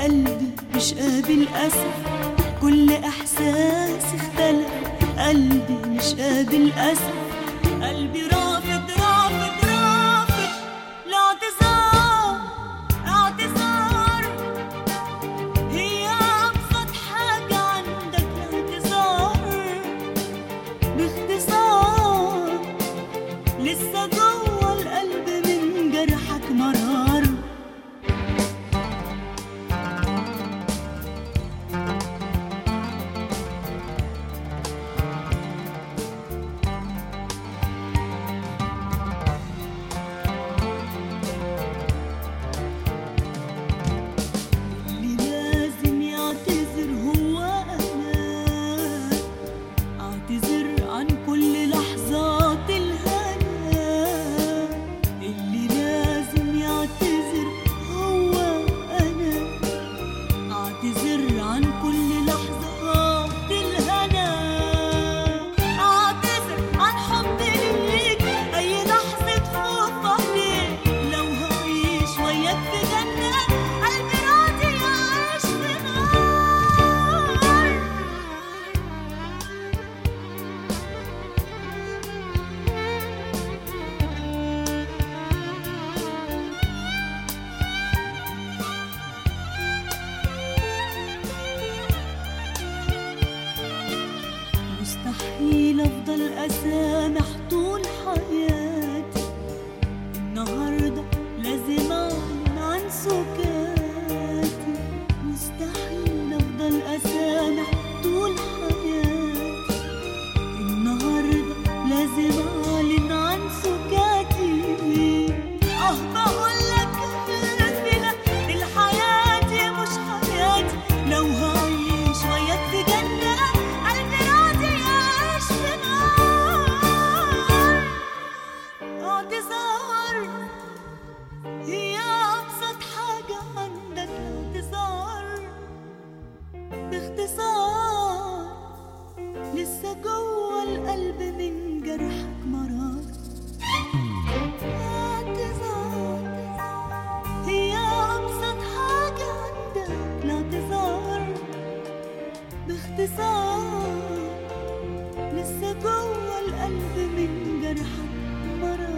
قلبي مش قابل أسف كل إحساس اختلف قلبي مش قابل أسف قلبي رافض رافض رافض الاعتذار اعتذار هي أبسط حاجة عندك الاعتذار باختصار لسه جوه القلب من جرحك مرار اللي لازم يعتذر هو أنا أعتذر عن كل لحظات الهنا اللي لازم يعتذر هو أنا أعتذر عن كل لحظات الهنا أعتذر عن حبي ليك أي لحظة خوف عليك لو هعيش وياك في جنة قلبي راضي يعيش في نار مستحيل افضل اسامح طول حياتي النهارده لازم اعلن عن سكاتي مستحيل افضل اسامح طول حياتي النهارده لازم اعلن عن سكاتي اه بقول لك الفلا الحياة دي مش حياتي لو هعيش وياك في جنة قلبي راضي يعيش في نار اعتذار هي أبسط حاجة عندك اعتذار باختصار لسه جوه القلب من جرحك مرار اعتذار هي أبسط حاجة عندك الاعتذار باختصار لسه جوه القلب من جرحك مرار